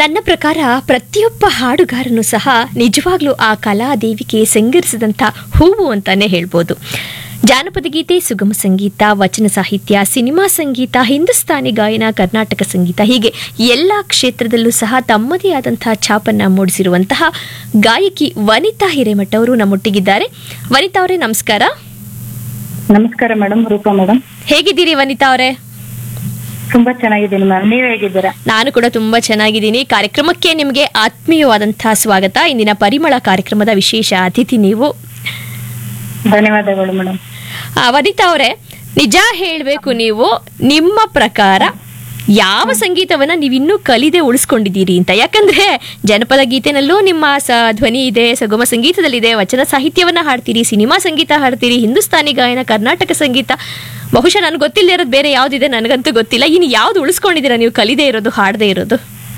ನನ್ನ ಪ್ರಕಾರ ಪ್ರತಿಯೊಬ್ಬ ಹಾಡುಗಾರನು ಸಹ ನಿಜವಾಗ್ಲೂ ಆ ಕಲಾದೇವಿಗೆ ಸಿಂಗರಿಸಿದಂಥ ಹೂವು ಅಂತಾನೆ ಹೇಳ್ಬೋದು ಜಾನಪದ ಗೀತೆ ಸುಗಮ ಸಂಗೀತ ವಚನ ಸಾಹಿತ್ಯ ಸಿನಿಮಾ ಸಂಗೀತ ಹಿಂದೂಸ್ತಾನಿ ಗಾಯನ ಕರ್ನಾಟಕ ಸಂಗೀತ ಹೀಗೆ ಎಲ್ಲ ಕ್ಷೇತ್ರದಲ್ಲೂ ಸಹ ತಮ್ಮದೇ ಆದಂತಹ ಛಾಪನ್ನ ಮೂಡಿಸಿರುವಂತಹ ಗಾಯಕಿ ವನಿತಾ ಹಿರೇಮಠ ಅವರು ನಮ್ಮೊಟ್ಟಿಗಿದ್ದಾರೆ ವನಿತಾ ಅವರೇ ನಮಸ್ಕಾರ ನಮಸ್ಕಾರ ಮೇಡಮ್ ರೂಪಾ ಮೇಡಮ್ ಹೇಗಿದ್ದೀರಿ ವನಿತಾ ಅವರೇ ತುಂಬಾ ಚೆನ್ನಾಗಿದ್ದೀನಿ ಮ್ಯಾಮ್ ನೀವ್ ಹೇಗಿದ್ದೀರಾ ನಾನು ಕೂಡ ತುಂಬಾ ಚೆನ್ನಾಗಿದ್ದೀನಿ ಕಾರ್ಯಕ್ರಮಕ್ಕೆ ನಿಮಗೆ ಆತ್ಮೀಯವಾದಂತಹ ಸ್ವಾಗತ ಇಂದಿನ ಪರಿಮಳ ಕಾರ್ಯಕ್ರಮದ ವಿಶೇಷ ಅತಿಥಿ ನೀವು ಧನ್ಯವಾದಗಳು ಮೇಡಮ್ ಆ, ವನಿತಾ ಅವರೇ ನಿಜ ಹೇಳಬೇಕು ನೀವು ನಿಮ್ಮ ಪ್ರಕಾರ ಯಾವ ಸಂಗೀತವನ್ನ ನೀವಿನ್ನೂ ಕಲಿದೆ ಉಳಿಸ್ಕೊಂಡಿದ್ದೀರಿ ಅಂತ ಯಾಕಂದ್ರೆ ಜನಪದ ಗೀತೆನಲ್ಲೂ ನಿಮ್ಮ ಸ ಧ್ವನಿ ಇದೆ ಸಗುಮ ಸಂಗೀತದಲ್ಲಿದೆ ವಚನ ಸಾಹಿತ್ಯವನ್ನ ಹಾಡ್ತೀರಿ ಸಿನಿಮಾ ಸಂಗೀತ ಹಾಡ್ತೀರಿ ಹಿಂದೂಸ್ತಾನಿ ಗಾಯನ ಕರ್ನಾಟಕ ಸಂಗೀತ ಬಹುಶಃ ನನಗೆ ಗೊತ್ತಿಲ್ಲದೆ ಇರೋದು ಬೇರೆ ಯಾವ್ದಿದೆ ನನಗಂತೂ ಗೊತ್ತಿಲ್ಲ ಇನ್ನು ಯಾವ್ದು ಉಳಿಸ್ಕೊಂಡಿದ್ದೀರಾ ನೀವು ಕಲಿದೇ ಇರೋದು ಹಾಡದೇ ಇರೋದು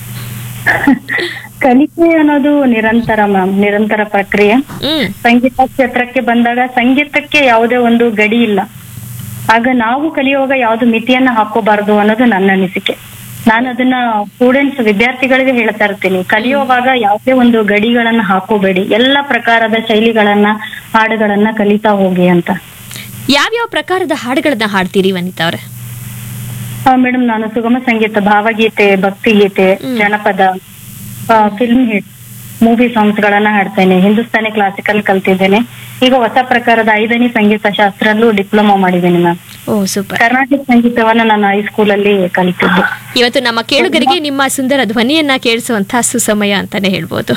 ಕಲಿಕೆ ಅನ್ನೋದು ನಿರಂತರ ಮ್ಯಾಮ್ ನಿರಂತರ ಪ್ರಕ್ರಿಯೆ ಹ್ಮ್ ಸಂಗೀತ ಕ್ಷೇತ್ರಕ್ಕೆ ಬಂದಾಗ ಸಂಗೀತಕ್ಕೆ ಯಾವುದೇ ಒಂದು ಗಡಿ ಇಲ್ಲ ಆಗ ನಾವು ಕಲಿಯುವಾಗ ಯಾವ್ದು ಮಿತಿಯನ್ನ ಹಾಕೋಬಾರದು ಅನ್ನೋದು ನನ್ನ ಅನಿಸಿಕೆ ನಾನು ಅದನ್ನ ಸ್ಟೂಡೆಂಟ್ಸ್ ವಿದ್ಯಾರ್ಥಿಗಳಿಗೆ ಹೇಳ್ತಾ ಇರ್ತೀನಿ ಕಲಿಯುವಾಗ ಯಾವುದೇ ಒಂದು ಗಡಿಗಳನ್ನ ಹಾಕೋಬೇಡಿ ಎಲ್ಲ ಪ್ರಕಾರದ ಶೈಲಿಗಳನ್ನ ಹಾಡುಗಳನ್ನ ಕಲಿತಾ ಹೋಗಿ ಅಂತ ಯಾವ್ಯಾವ ಪ್ರಕಾರದ ಹಾಡುಗಳನ್ನ ಹಾಡ್ತೀರಿ ವನಿತಾ ಅವರೇ ಮೇಡಮ್ ನಾನು ಸುಗಮ ಸಂಗೀತ ಭಾವಗೀತೆ ಭಕ್ತಿಗೀತೆ ಹ್ಮ್. ಜನಪದ ಫಿಲ್ಮ್ ಹಿಟ್ ಮೂವಿ ಸಾಂಗ್ಸ್ ಗಳನ್ನ ಹಾಡ್ತೇನೆ ಹಿಂದೂಸ್ತಾನಿ ಕ್ಲಾಸಿಕಲ್ ಕಲ್ತಿದ್ದೇನೆ ಈಗ ಹೊಸ ಪ್ರಕಾರದ ಐದನೇ ಸಂಗೀತ ಶಾಸ್ತ್ರಲ್ಲೂ ಡಿಪ್ಲೊಮಾ ಮಾಡಿದ್ದೀನಿ ಮ್ಯಾಮ್ ಓ ಸೂಪರ್ ಕರ್ನಾಟಕ ಸಂಗೀತವನ್ನ ನಾನು ಹೈಸ್ಕೂಲ್ ಅಲ್ಲಿ ಕಲಿತಿದ್ದೆ ಇವತ್ತು ನಮ್ಮ ಕೇಳುಗರಿಗೆ ನಿಮ್ಮ ಸುಂದರ ಧ್ವನಿಯನ್ನ ಕೇಳಿಸುವಂತಹ ಸುಸಮಯ ಅಂತಾನೆ ಹೇಳ್ಬೋದು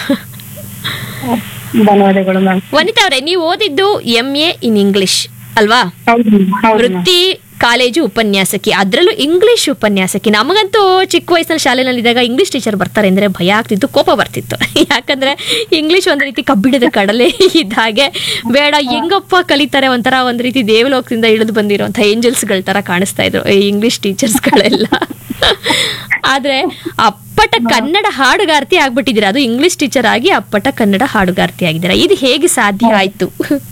ಧನ್ಯವಾದಗಳು ಮ್ಯಾಮ್ ವನಿತಾ ಅವರೇ ನೀವು ಓದಿದ್ದು ಎಂ ಎ ಇನ್ ಇಂಗ್ಲಿಷ್ ಅಲ್ವಾ ಹೌದು ma'am. ಹೌದು ma'am. ವೃತ್ತಿ ಕಾಲೇಜು ಉಪನ್ಯಾಸಕಿ ಅದರಲ್ಲೂ ಇಂಗ್ಲಿಷ್ ಉಪನ್ಯಾಸಕಿ ನಮಗಂತೂ ಚಿಕ್ಕ ವಯಸ್ಸಿನ ಶಾಲೆನಲ್ಲಿದ್ದಾಗ ಇಂಗ್ಲಿಷ್ ಟೀಚರ್ ಬರ್ತಾರೆ ಅಂದ್ರೆ ಭಯ ಆಗ್ತಿತ್ತು ಕೋಪ ಬರ್ತಿತ್ತು ಯಾಕಂದ್ರೆ ಇಂಗ್ಲಿಷ್ ಒಂದ್ ರೀತಿ ಕಬ್ಬಿಣದ ಕಡಲೆ ಇದ್ದ ಹಾಗೆ ಬೇಡ ಹೆಂಗಪ್ಪ ಕಲಿತಾರೆ ಒಂಥರ ಒಂದ್ ರೀತಿ ದೇವಲೋಕದಿಂದ ಇಳಿದು ಬಂದಿರುವಂತಹ ಏಂಜಲ್ಸ್ಗಳ ತರ ಕಾಣಿಸ್ತಾ ಇದ್ರು ಈ ಇಂಗ್ಲಿಷ್ ಟೀಚರ್ಸ್ಗಳೆಲ್ಲ ಆದ್ರೆ ಅಪ್ಪಟ ಕನ್ನಡ ಹಾಡುಗಾರ್ತಿ ಆಗ್ಬಿಟ್ಟಿದ್ದೀರಾ ಅದು ಇಂಗ್ಲಿಷ್ ಟೀಚರ್ ಆಗಿ ಅಪ್ಪಟ ಕನ್ನಡ ಹಾಡುಗಾರ್ತಿ ಆಗಿದ್ದೀರಾ ಇದು ಹೇಗೆ ಸಾಧ್ಯ ಆಯ್ತು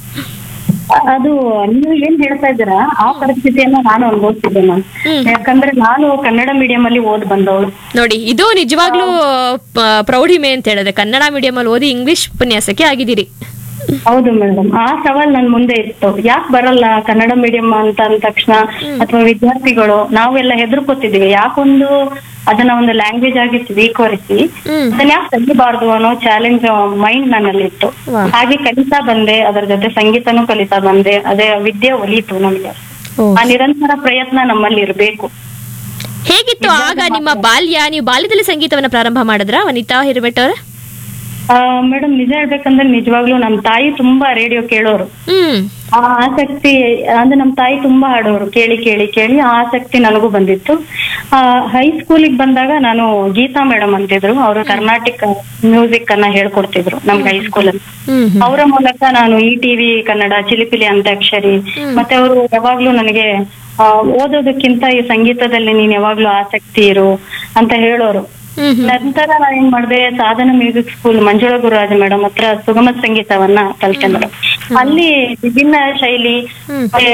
ಅದು ನೀವು ಏನ್ ಹೇಳ್ತಾ ಇದ್ದೀರಾ ಆ ಪರಿಸ್ಥಿತಿಯನ್ನ ನಾನು ಅನುಭವಿಸಿದ್ದೆ ಮ್ಯಾಮ್ ಹ್ಮ್. ಯಾಕಂದ್ರೆ ನಾನು ಕನ್ನಡ ಮೀಡಿಯಂ ಅಲ್ಲಿ ಓದ್ ಬಂದವಳು ನೋಡಿ ಇದು ನಿಜವಾಗ್ಲೂ ಪ- ಪ್ರೌಢಿಮೆ ಅಂತ ಹೇಳಿದ್ರೆ ಕನ್ನಡ ಮೀಡಿಯಂ ಅಲ್ಲಿ ಓದಿ ಇಂಗ್ಲಿಷ್ ಉಪನ್ಯಾಸಕ್ಕೆ ಆಗಿದ್ದೀರಿ ಹೌದು ಮೇಡಮ್ ಆ ಸವಾಲ್ ನನ್ ಮುಂದೆ ಇತ್ತು ಯಾಕೆ ಬರಲ್ಲ ಕನ್ನಡ ಮೀಡಿಯಂ ಅಂತ ಅಂದ ತಕ್ಷಣ ಅಥವಾ ವಿದ್ಯಾರ್ಥಿಗಳು ನಾವೆಲ್ಲ ಹೆದರ್ಕೋತಿದೀವಿ ಯಾಕೊಂದು ಅದನ್ನ ಒಂದು ಲ್ಯಾಂಗ್ವೇಜ್ ಆಗಿ ಸ್ವೀಕರಿಸಿ ಹ್ಮ್. ಅದನ್ನ ಯಾಕೆ ತೆಗಿಬಾರ್ದು ಅನ್ನೋ ಚಾಲೆಂಜ್ ಮೈಂಡ್ ನನ್ನಲ್ಲಿ ಇತ್ತು ವಾ. ಹಾಗೆ ಕಲಿತಾ ಬಂದೆ ಅದರ ಜೊತೆ ಸಂಗೀತನೂ ಕಲಿತಾ ಬಂದೆ ಅದೇ ವಿದ್ಯೆ ಒಲಿತು ನಮ್ಗೆ ಆ ನಿರಂತರ ಪ್ರಯತ್ನ ನಮ್ಮಲ್ಲಿ ಇರ್ಬೇಕು ಹೇಗಿತ್ತು ಆಗ ನಿಮ್ಮ ಬಾಲ್ಯ ನೀವು ಬಾಲ್ಯದಲ್ಲಿ ಸಂಗೀತವನ್ನ ಪ್ರಾರಂಭ ಮಾಡಿದ್ರಾ ವನಿತಾ ಹಿರಬೆಟ್ ಅವರ ಮೇಡಮ್ ನಿಜ ಹೇಳ್ಬೇಕಂದ್ರೆ ನಿಜವಾಗ್ಲೂ ನಮ್ ತಾಯಿ ತುಂಬಾ ರೇಡಿಯೋ ಕೇಳೋರು ಹ್ಮ್ ಆ ಆಸಕ್ತಿ ಅಂದ್ರೆ ನಮ್ ತಾಯಿ ತುಂಬಾ ಹಾಡೋರು ಕೇಳಿ ಕೇಳಿ ಕೇಳಿ ಆ ಆಸಕ್ತಿ ನನಗೂ ಬಂದಿತ್ತು ಆ ಹೈಸ್ಕೂಲಿಗೆ ಬಂದಾಗ ನಾನು ಗೀತಾ ಮೇಡಮ್ ಅಂತಿದ್ರು ಅವರು ಕರ್ನಾಟಕ ಮ್ಯೂಸಿಕ್ ಅನ್ನ ಹೇಳ್ಕೊಡ್ತಿದ್ರು ನಮ್ಗೆ ಹೈಸ್ಕೂಲಲ್ಲಿ ಹ್ಮ್ ಹ್ಮ್. ಅವರ ಮೂಲಕ ನಾನು ಈ ಟಿವಿ ಕನ್ನಡ ಚಿಲಿಪಿಲಿ ಅಂತಾಕ್ಷರಿ ಮತ್ತೆ ಅವರು ಯಾವಾಗ್ಲೂ ನನಗೆ ಆ, ಓದೋದಕ್ಕಿಂತ ಈ ಸಂಗೀತದಲ್ಲಿ ನೀನ್ ಯಾವಾಗ್ಲೂ ಆಸಕ್ತಿ ಇರು ಅಂತ ಹೇಳೋರು ಹ್ಮ್ ಹ್ಮ್. ನಂತರ ನಾನು ಏನ್ ಮಾಡಿದೆ Sadhana music school Manjula Gururaj madam ಹತ್ರ ಸುಗಮ ಸಂಗೀತವನ್ನ ಕಲ್ತೆ ಮೇಡಮ್ ಅಲ್ಲಿ ವಿಭಿನ್ನ ಶೈಲಿ ಹ್ಮ್. ಮತ್ತೆ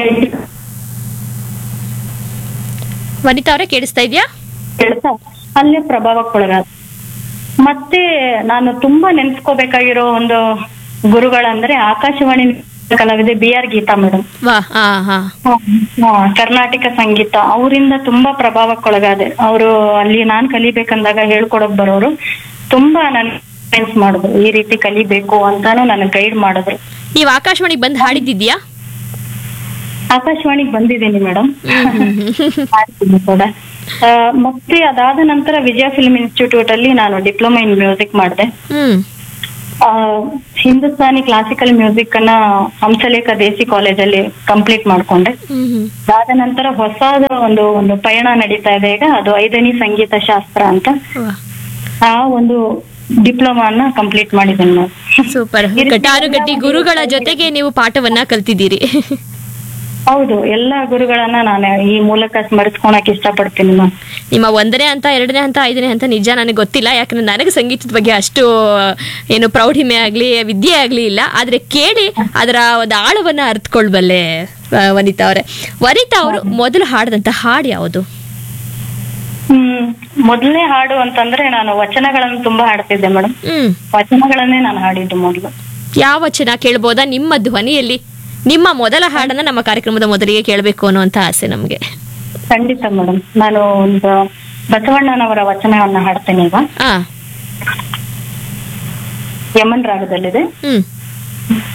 ವನಿತಾ ಅವರೇ ಕೇಳಿಸ್ತಾ ಇದ್ಯಾ ಕೆಲಸ ಅಲ್ಲೇ ಪ್ರಭಾವಕ್ಕೊಳಗಾದ ಮತ್ತೆ ನಾನು ತುಂಬಾ ನೆನ್ಸ್ಕೋಬೇಕಾಗಿರೋ ಒಂದು ಗುರುಗಳಂದ್ರೆ ಆಕಾಶವಾಣಿ ಕಲಾವಿದೆ ಬಿ ಆರ್ ಗೀತಾ ಮೇಡಮ್ ವಾ ಹಾ ಹಾ ಕರ್ನಾಟಕ ಸಂಗೀತ ಅವರಿಂದ ತುಂಬಾ ಪ್ರಭಾವಕ್ಕೊಳಗಾದೆ ಅವರು ಅಲ್ಲಿ ನಾನ್ ಕಲಿಬೇಕಂದಾಗ ಹೇಳ್ಕೊಡಕ್ ಬರೋರು ತುಂಬಾ ನನ್ ಇನ್ಫ್ಲುಯೆನ್ಸ್ ಮಾಡಿದ್ರು ಈ ರೀತಿ ಕಲಿಬೇಕು ಅಂತಾನು ನನಗೆ ಗೈಡ್ ಮಾಡಿದ್ರು ನೀವು ಆಕಾಶವಾಣಿಗೆ ಬಂದು ಹಾಡಿದ್ದಿದ್ಯಾ ಆಕಾಶವಾಣಿಗೆ ಬಂದಿದ್ದೀನಿ ಮೇಡಮ್ ಮಾಡ್ತೀನಿ ಕೂಡ ಆ, ಮತ್ತೆ ಅದಾದ ನಂತರ ವಿಜಯ ಫಿಲ್ಮ್ ಇನ್ಸ್ಟಿಟ್ಯೂಟ್ ಅಲ್ಲಿ ನಾನು ಡಿಪ್ಲೊಮಾ ಇನ್ ಮ್ಯೂಸಿಕ್ ಮಾಡಿದೆ ಹ್ಮ್ ಹಿಂದೂಸ್ತಾನಿ ಕ್ಲಾಸಿಕಲ್ ಮ್ಯೂಸಿಕ್ ಅನ್ನ ಹಂಸಲೇಖ ದೇಸಿ ಕಾಲೇಜಲ್ಲಿ ಕಂಪ್ಲೀಟ್ ಮಾಡ್ಕೊಂಡೆ ಹ್ಮ್ ಹ್ಮ್ ಅದಾದ ನಂತರ ಹೊಸದ ಒಂದು ಒಂದು ಪಯಣ ನಡೀತಾ ಇದೆ ಈಗ ಅದು ಐದನೇ ಸಂಗೀತ ಶಾಸ್ತ್ರ ಅಂತ ವಾ ಆ ಒಂದು ಡಿಪ್ಲೊಮಾನ ಕಂಪ್ಲೀಟ್ ಮಾಡಿದ್ದೀನಿ ನಾನು ಸೂಪರ್ ಘಟಾನುಘಟಿ ಗುರುಗಳ ಜೊತೆಗೆ ನೀವು ಪಾಠವನ್ನ ಕಲ್ತಿದ್ದೀರಿ ಹೌದು ಎಲ್ಲಾ ಗುರುಗಳನ್ನ ನಾನು ಈ ಮೂಲಕ ಸ್ಮರಿಸ್ಕೊಳಕ್ ಇಷ್ಟಪಡ್ತೀನಿ ಮ್ಯಾಮ್ ನಿಮ್ಮ ಒಂದನೇ ಹಂತ ಎರಡನೇ ಹಂತ ಐದನೇ ಹಂತ ನಿಜ ನನಗೆ ಗೊತ್ತಿಲ್ಲ ಯಾಕಂದ್ರೆ ನನಗೆ ಸಂಗೀತದ ಬಗ್ಗೆ ಅಷ್ಟು ಏನು ಪ್ರೌಢಿಮೆ ಆಗಲಿ ವಿದ್ಯೆ ಆಗಲಿ ಇಲ್ಲ ಆದರೆ ಕೇಳಿ ಅದರ ಒಂದು ಆಳವನ್ನು ಅರ್ಥಕೊಳ್ಬಲ್ಲೆ ಆ, ವನಿತಾ ಅವರೇ ವನಿತಾ ಅವರು ಮೊದಲು ಹಾಡಿದಂಥ ಹಾಡು ಯಾವುದು ಹ್ಮ್ ಮೊದಲನೇ ಹಾಡು ಅಂತಂದ್ರೆ ನಾನು ವಚನಗಳನ್ನು ತುಂಬಾ ಹಾಡ್ತಿದ್ದೆ ಮೇಡಮ್ ಹ್ಮ್ ವಚನಗಳನ್ನೇ ನಾನು ಹಾಡಿದ್ದು ಮೊದಲು ಯಾವ ವಚನ ಕೇಳ್ಬೋದಾ ನಿಮ್ಮ ಧ್ವನಿಯಲ್ಲಿ ನಿಮ್ಮ ಮೊದಲ ಹಾಡನ್ನ ನಮ್ಮ ಕಾರ್ಯಕ್ರಮದ ಮೊದಲಿಗೆ ಕೇಳಬೇಕು ಅನ್ನುವಂತ ಆಸೆ ನಮ್ಗೆ ಖಂಡಿತ ಮೇಡಮ್ ನಾನು ಒಂದು ಬಸವಣ್ಣನವರ ವಚನವನ್ನ ಹಾಡ್ತೇನೆ ಈಗ ಆ ಯಮನ್ ರಾಗದಲ್ಲಿದೆ ಹ್ಮ್